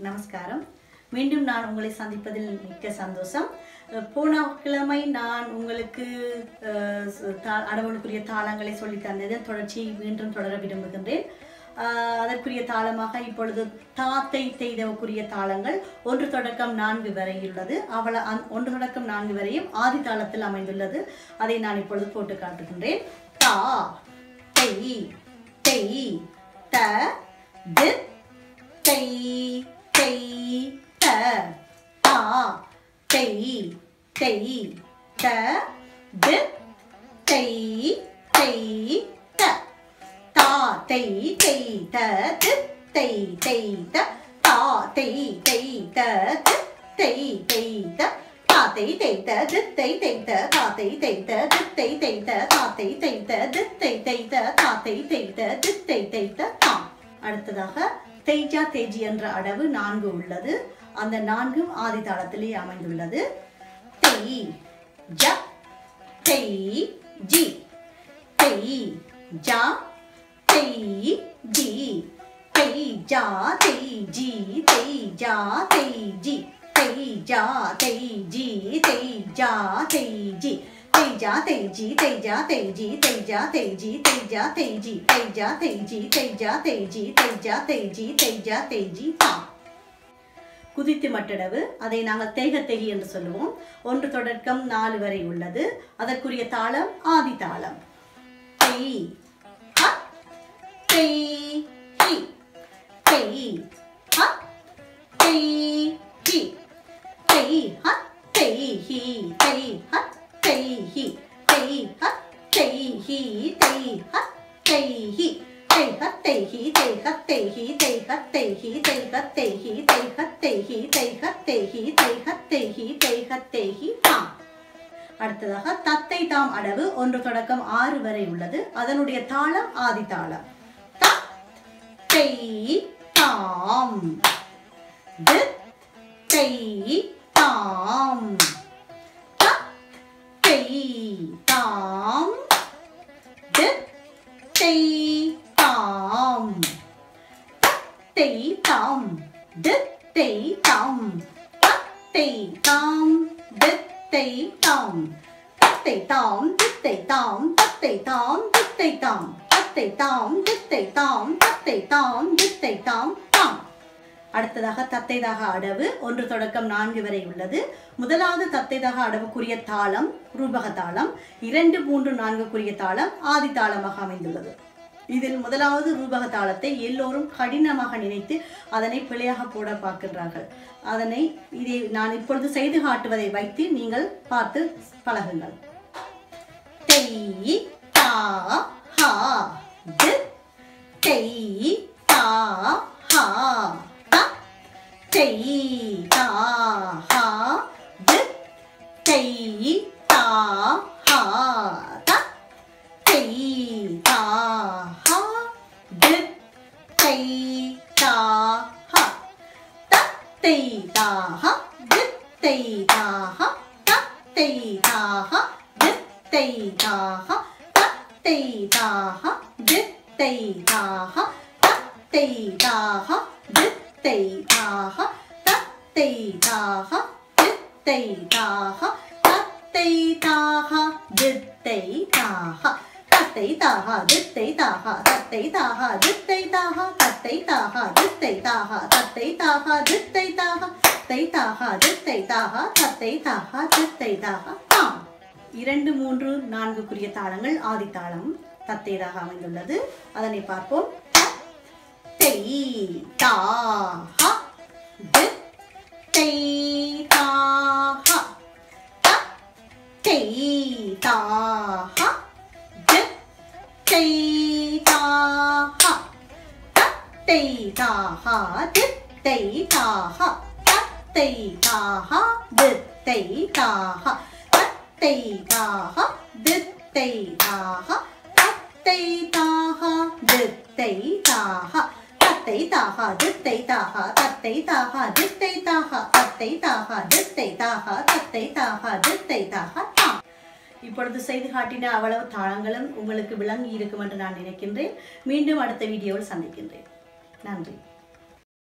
நமஸ்காரம் மீண்டும் நான் உங்களை சந்திப்பதில் மிக்க சந்தோஷம் அஹ் போன கிழமை நான் உங்களுக்கு அஹ், ச- தா- அடவலுக்குரிய தாளங்களை சொல்லி தந்ததன் தொடர்ச்சி மீண்டும் தொடர விரும்புகின்றேன் அஹ், அதற்குரிய தாளமாக இப்பொழுது தாத்தை தெய்தவுக்குரிய தாளங்கள் ஒன்று தொடக்கம் நான்கு வரை உள்ளது அவள அந் ஒன்று தொடக்கம் நான்கு வரையும் ஆதி தாளத்தில் அமைந்துள்ளது அதை நான் இப்பொழுது போட்டு காட்டுகின்றேன் தா தெய் தெய் த தி தை தை த தா தை தை த தி தை தை த தா தை தை த தி தை தை த தா தை தை த தி தை தை த தா தை தை த தி தை தை த தா தை தை த தி தை தை த தா தை தை த தி தை தை த தா தை தை த தி தை தை த தா அடுத்ததாக தேஜா தேஜி என்ற அடவு நான்கு உள்ளது அந்த நான்கும் ஆதி தாளத்திலே அமைந்துள்ளது தெய் ஜ தெய் ஜி தெய் ஜா தெய் ஜி தெய் ஜா தெய் ஜி தெய் ஜா தெய் ஜி தெய் ஜா தெய் ஜி தெய் ஜா தெய் ஜி தெய் ஜா தெய் ஜி தெய் ஜா தெய் ஜி தெய் ஜா தெய் ஜி தெய் ஜா தெய் ஜி தெய் ஜா தெய் ஜி தெய் ஜா தெய் ஜி தெய் ஜா தெய் ஜி தெய் ஜா தெய் ஜி தா குதித்து மட்டடவு அதை நாங்கள் தேகத்தெகி என்று சொல்லுவோம் ஒன்று தொடக்கம் நாலு வரை உள்ளது அதற்குரிய தாளம் ஆதி தாளம் தெய் ஹ தெய் ஹி தெய் ஹ தெய் ஹி தெய் ஹ தெய் ஹி தெய் ஹ தெய் ஹி தெய் ஹ தெய் ஹி தெய் ஹ தெய் ஹி தெய் ஹ தெய் ஹி தெய் ஹ தெய் ஹி தெய் ஹ தெய் ஹி தெய் ஹ தெய் ஹி தெய் ஹ தெய் ஹி தெய் ஹ தெய் ஹி தெய் ஹ தெய் ஹி தெய் ஹ தெய் ஹி தாம் அடுத்ததாக தத்தை தாம் அடவு ஒன்று தொடக்கம் ஆறு வரை உள்ளது அதனுடைய தாளம் ஆதி தாளம் த தை தாம் தி தை தாம் த தை தாம் தி தை தாம் தை தாம் தி தை தாம் தை தாம் தி தை தாம் தத்தை தாம் தித்தை தாம் தத்தை தாம் தித்தை தாம் தத்தை தாம் தித்தை தாம் தத்தை தாம் தித்தை தாம் தாம் அடுத்ததாக தத்தைதாக அடவு ஒன்று தொடக்கம் நான்கு வரை உள்ளது முதலாவது தத்தைதாக அடவுக்குரிய தாளம் ரூபக தாளம் இரண்டு மூன்று நான்குக்குரிய தாளம் ஆதி தாளமாக அமைந்துள்ளது இதில் முதலாவது ரூபக தாளத்தை எல்லோரும் கடினமாக நினைத்து அதனை பிழையாக போட பார்க்கின்றார்கள் அதனை இதை நான் இப்பொழுது செய்து காட்டுவதை வைத்து நீங்கள் பார்த்து பழகுங்கள் தெய் தா ஹா தி தெய் தா ஹா த தெய் தா ஹா தி தெய் தா ஹா த தெய் தா ஹா தி தெய் தா ஹா த தெய் தா ஹா தி தெய் தா ஹா த தெய் தா ஹா தி தெய் தா ஹா த தெய் தா ஹா தி தெய் தா ஹா த தெய் தா ஹா தி தெய் தா ஹா த தெய் தா ஹா தி தெய் தா ஹா த தெய் தா ஹா தி தெய் தா ஹா தத்தை தாஹா தித்தை தாஹா தத்தை தாஹா தித்தை தாஹா தத்தை தாஹா தித்தை தாஹா தத்தை தாஹா தித்தை தாஹா தத்தை தாஹா தித்தை தாஹா தத்தை தாஹா தித்தை தாஹா தாம் இரண்டு மூன்று நான்குக்குரிய தாளங்கள் ஆதி தாளம் தத்தைதாக அமைந்துள்ளது அதனை பார்ப்போம் தெய் தாஹா தித்தை தாஹா தெய் தாஹா தை தா ஹா தை தா ஹா தித் தை தா ஹா தை தா ஹா தித் தை தா ஹா தை தா ஹா தித் தை தா ஹா தை தா ஹா தித் தை தா ஹா தத்தை தாஹா தித்தை தாஹா தத்தை தாஹா தித்தை தாஹா தத்தை தாஹா தித்தை தாஹா தத்தை தாஹா தித்தை தாஹா தாம் இப்பொழுது செய்து காட்டின அவ்வளவு தாளங்களும் உங்களுக்கு விளங்கி இருக்கும் என்று நான் நினைக்கின்றேன் மீண்டும் அடுத்த வீடியோவில் சந்திக்கின்றேன் நன்றி